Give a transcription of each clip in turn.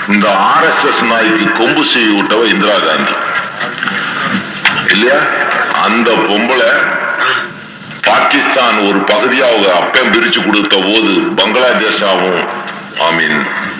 இந்த R S S நாய்க்கு கொம்பு செய்ய விட்டவ இந்திரா காந்தி இல்லையா அந்த பொம்பளை பாகிஸ்தான் ஒரு பகுதியா அவங்க அப்பம் பிரிச்சு கொடுத்த போது பங்களாதேஷாவும் ஐ மீன்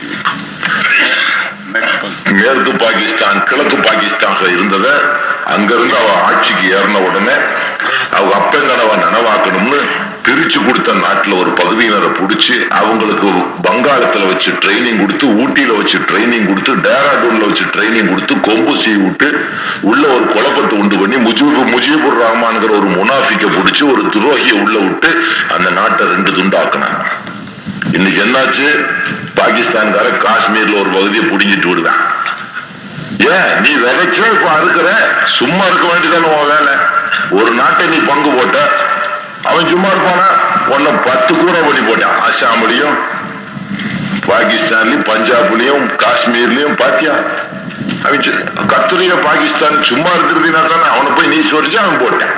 மேற்கு பாகிஸ்தான் கிழக்கு பாகிஸ்தான் இருந்தத அங்கிருந்து அவ ஆட்சிக்கு ஏறின உடனே அவங்க அப்பங்கனவ நனவாக்கணும்னு பிரிச்சு கொடுத்த நாட்டுல ஒரு பகுதியினரை புடிச்சு அவங்களுக்கு வங்காளத்துல வச்சு ட்ரைனிங் கொடுத்து ஊட்டியில வச்சு ட்ரைனிங் கொடுத்து டேராடூன்ல வச்சு ட்ரைனிங் கொடுத்து கொம்பு சீ விட்டு உள்ள ஒரு குழப்பத்தை உண்டு பண்ணி முஜிபு முஜிபுர் ரஹ்மான்ங்கிற ஒரு முனாஃபிக்க புடிச்சு ஒரு துரோகியை உள்ள விட்டு அந்த நாட்டை ரெண்டு துண்டாக்குனாங்க இன்னைக்கு என்னாச்சு பாகிஸ்தான்கார காஷ்மீர்ல ஒரு பகுதியை புடிங்கிட்டு விடுவேன் ஏன் நீ விதைச்ச இப்ப அறுக்கிற சும்மா இருக்க வேண்டியதானே உன் வேலை ஒரு நாட்டை நீ பங்கு போட்ட அவன் சும்மா இருப்பானா உன்னை பத்து கூரை பண்ணி போட்டான் அசாம்லயும் பாகிஸ்தான்லயும் பஞ்சாப்லயும் காஷ்மீர்லயும் பாத்தியா அவன் சு- கத்துரிய பாகிஸ்தான் சும்மா இருக்கிறதுனா தானே அவனை போய் நீ சொரிச்சு அவன் போட்டான்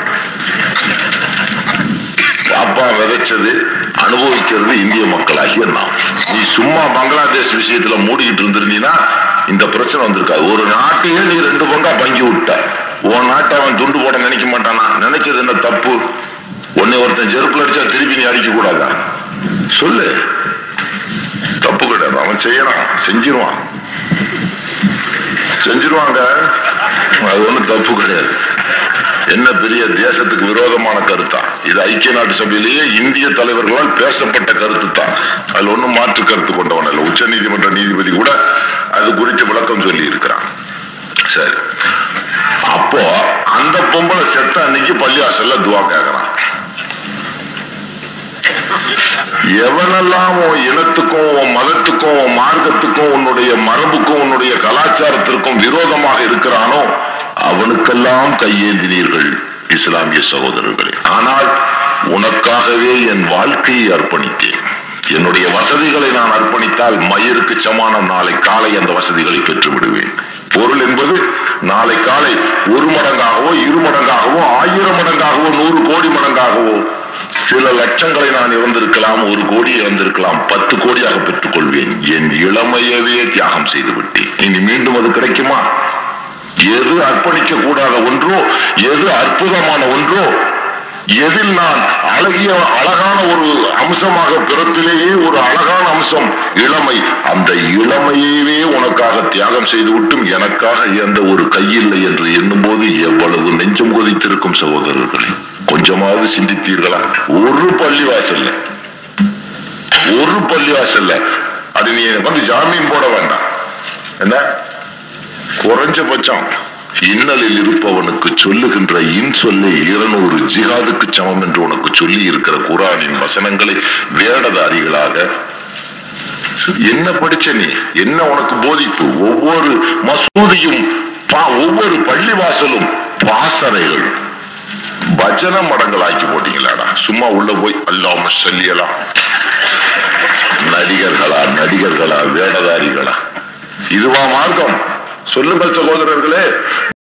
அப்பா விதைச்சது அனுபவிக்கிறது இந்திய மக்களாகிய நாம் நீ சும்மா பங்களாதேஷ் விஷயத்துல மூடிக்கிட்டு இருந்திருந்தீங்கன்னா இந்த பிரச்சனை வந்திருக்காது ஒரு நாட்டையே நீ ரெண்டு பங்கா பங்கி விட்ட உன் நாட்டை அவன் துண்டு போட நினைக்க மாட்டானா நினைச்சது என்ன தப்பு உன்னை ஒருத்தன் செருப்புல அடிச்சா திருப்பி நீ அடிக்க கூடாதா சொல்லு தப்பு கிடையாது அவன் செய்யறான் செஞ்சிருவான் செஞ்சிருவாங்க அது ஒண்ணும் தப்பு கிடையாது என்ன பெரிய தேசத்துக்கு விரோதமான கருத்தா இது ஐக்கிய நாட்டு சபையிலேயே இந்திய தலைவர்களால் பேசப்பட்ட கருத்து தான் அதுல ஒண்ணும் மாற்று கருத்து கொண்டவன் இல்ல உச்ச நீதிமன்ற நீதிபதி கூட அது குறித்து விளக்கம் சொல்லி இருக்கிறான் சரி அப்போ அந்த பொம்பளை செத்த அன்னைக்கு பள்ளிவாசல்ல துவா கேக்குறான் எவனெல்லாம் உன் இனத்துக்கும் உன் மதத்துக்கும் உன் மார்க்கத்துக்கும் உன்னுடைய மரபுக்கும் உன்னுடைய கலாச்சாரத்திற்கும் விரோதமாக இருக்கிறானோ அவனுக்கெல்லாம் கையேந்தினீர்கள் இஸ்லாமிய சகோதரர்களே ஆனால் உனக்காகவே என் வாழ்க்கையை அர்ப்பணித்தேன் என்னுடைய வசதிகளை நான் அர்ப்பணித்தால் மயிருக்கு சமானம் நாளை காலை அந்த வசதிகளை பெற்று விடுவேன் பொருள் என்பது நாளை காலை ஒரு மடங்காகவோ இரு மடங்காகவோ ஆயிரம் மடங்காகவோ நூறு கோடி மடங்காகவோ சில லட்சங்களை நான் இழந்திருக்கலாம் ஒரு கோடியை இழந்திருக்கலாம் பத்து கோடியாக பெற்றுக் கொள்வேன் என் இளமையவே தியாகம் செய்து விட்டேன் இனி மீண்டும் அது கிடைக்குமா எது அர்ப்பணிக்க கூடாத ஒன்றோ எது அற்புதமான ஒன்றோ எதில் நான் அழகிய அழகான ஒரு அம்சமாக பிறப்பிலேயே ஒரு அழகான அம்சம் இளமை அந்த இளமையவே உனக்காக தியாகம் செய்துவிட்டும் எனக்காக எந்த ஒரு கையில்லை என்று எண்ணும்போது எவ்வளவு நெஞ்சம் கொதித்திருக்கும் சகோதரர்களே கொஞ்சமாவது சிந்தித்தீர்களா ஒரு பள்ளிவாசல்ல ஒரு பள்ளிவாசல்ல அது நீ வந்து ஜாமீன் போட வேண்டாம் என்ன குறைஞ்சபட்சம் இன்னலில் இருப்பவனுக்கு சொல்லுகின்ற இன் சொல்லை இருநூறு ஜிஹாதுக்கு சமம் என்று உனக்கு சொல்லி இருக்கிற குரானின் வசனங்களை வேடதாரிகளாக என்ன படிச்ச நீ என்ன உனக்கு போதிப்பு ஒவ்வொரு மசூதியும் பா- ஒவ்வொரு பள்ளிவாசலும் பாசறைகள் பஜன மடங்கள் ஆக்கி போட்டீங்களாடா சும்மா உள்ள போய் அல்லாம சொல்லியலாம் நடிகர்களா நடிகர்களா வேடதாரிகளா இதுவா மார்க்கம் சொல்லுங்கள் சகோதரர்களே